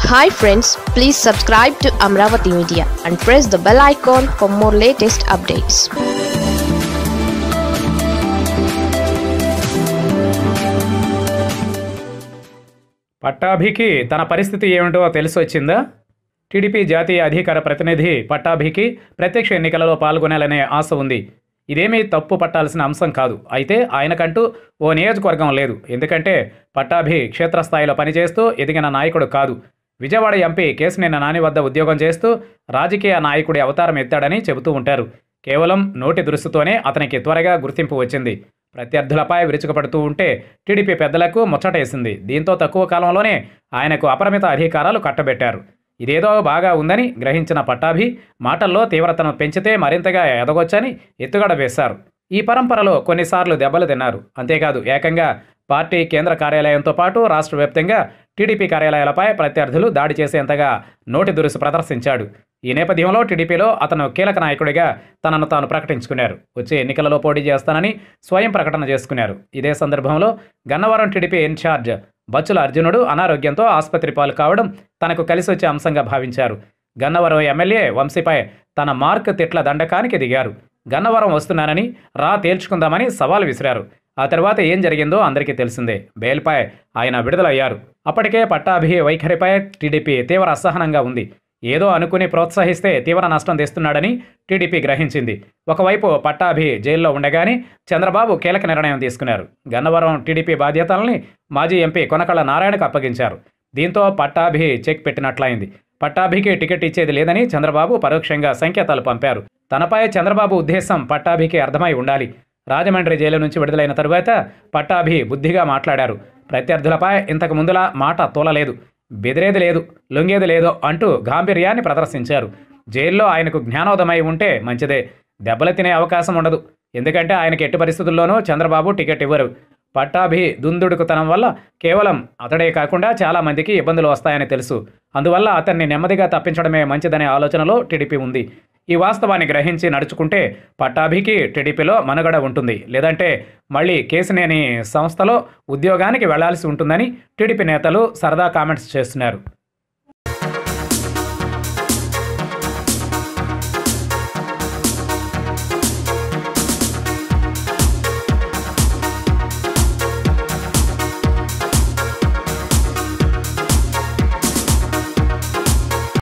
hi friends please subscribe to Amaravati media and press the bell icon for more latest updates పట్టాభికి తన పరిస్థితి ఏమిటో తెలిసి వచ్చిందా టీడీపీ జాతీయ అధికార ప్రతినిధి పట్టాభికి ప్రత్యక్ష ఎన్నికలలో పాల్గొనాలనే ఆశ ఉంది ఇదేమీ తప్పు పట్టాల్సిన అంశం కాదు అయితే ఆయనకంటూ ఓ నియోజకవర్గం లేదు ఎందుకంటే పట్టాభి క్షేత్రస్థాయిలో పనిచేస్తూ ఎదిగిన నాయకుడు కాదు విజయవాడ ఎంపీ కేసినేని నాని వద్ద ఉద్యోగం చేస్తూ రాజకీయ నాయకుడి అవతారం ఎత్తాడని చెబుతూ ఉంటారు కేవలం నోటి దురుసుతోనే అతనికి త్వరగా గుర్తింపు వచ్చింది ప్రత్యర్థులపై విరుచుకుపడుతూ ఉంటే టీడీపీ పెద్దలకు ముచ్చటేసింది దీంతో తక్కువ కాలంలోనే ఆయనకు అపరిమిత అధికారాలు కట్టబెట్టారు ఇదేదో బాగా ఉందని గ్రహించిన పట్టాభి మాటల్లో తీవ్రతను పెంచితే మరింతగా ఎదగొచ్చని ఎత్తుగడ వేశారు ఈ పరంపరలో కొన్నిసార్లు దెబ్బలు తిన్నారు అంతేకాదు ఏకంగా పార్టీ కేంద్ర కార్యాలయంతో పాటు రాష్ట్ర వ్యాప్తంగా టీడీపీ కార్యాలయాలపై ప్రత్యర్థులు దాడి చేసేంతగా నోటి దురుసు ప్రదర్శించాడు ఈ నేపథ్యంలో టీడీపీలో అతను కీలక నాయకుడిగా తనను తాను ప్రకటించుకున్నారు వచ్చే ఎన్నికలలో పోటీ చేస్తానని స్వయం ప్రకటన చేసుకున్నారు ఇదే సందర్భంలో గన్నవరం టీడీపీ ఇన్ఛార్జ్ బచ్చుల అర్జునుడు అనారోగ్యంతో ఆసుపత్రి పాలు కావడం తనకు కలిసి వచ్చే అంశంగా భావించారు గన్నవరం ఎమ్మెల్యే వంశీపై తన మార్క్ తిట్ల దండకానికి దిగారు గన్నవరం వస్తున్నానని రా తేల్చుకుందామని సవాల్ విసిరారు ఆ తర్వాత ఏం జరిగిందో అందరికీ తెలిసిందే బెయిల్పై ఆయన విడుదలయ్యారు అప్పటికే పట్టాభి వైఖరిపై టీడీపీ తీవ్ర అసహనంగా ఉంది ఏదో అనుకుని ప్రోత్సహిస్తే తీవ్ర నష్టం తెస్తున్నాడని టీడీపీ గ్రహించింది ఒకవైపు పట్టాభి జైల్లో ఉండగానే చంద్రబాబు కీలక నిర్ణయం తీసుకున్నారు గన్నవరం టీడీపీ బాధ్యతల్ని మాజీ ఎంపీ కొనకళ్ళ నారాయణకు అప్పగించారు దీంతో పట్టాభి చెక్ పెట్టినట్లయింది పట్టాభికి టికెట్ ఇచ్చేది లేదని చంద్రబాబు పరోక్షంగా సంకేతాలు పంపారు తనపై చంద్రబాబు ఉద్దేశం పట్టాభికి అర్థమై ఉండాలి రాజమండ్రి జైలు నుంచి విడుదలైన తరువాత పట్టాభి బుద్ధిగా మాట్లాడారు ప్రత్యర్థులపై ఇంతకు ముందులా మాట తోలలేదు బెదిరేది లేదు లొంగేది లేదో అంటూ గాంభీర్యాన్ని ప్రదర్శించారు జైల్లో ఆయనకు జ్ఞానోదమై ఉంటే మంచిదే దెబ్బలు తినే అవకాశం ఉండదు ఎందుకంటే ఆయనకి ఎట్టి పరిస్థితుల్లోనూ చంద్రబాబు టికెట్ ఇవ్వరు పట్టాభి దుందుడుకుతనం వల్ల కేవలం అతడే కాకుండా చాలా మందికి ఇబ్బందులు వస్తాయని తెలుసు అందువల్ల అతన్ని నెమ్మదిగా తప్పించడమే మంచిదనే ఆలోచనలో టీడీపీ ఉంది ఈ వాస్తవాన్ని గ్రహించి నడుచుకుంటే పట్టాభికి టీడీపీలో మనుగడ ఉంటుంది లేదంటే మళ్ళీ కేసినేని సంస్థలో ఉద్యోగానికి వెళ్లాల్సి ఉంటుందని టీడీపీ నేతలు సరదా కామెంట్స్ చేస్తున్నారు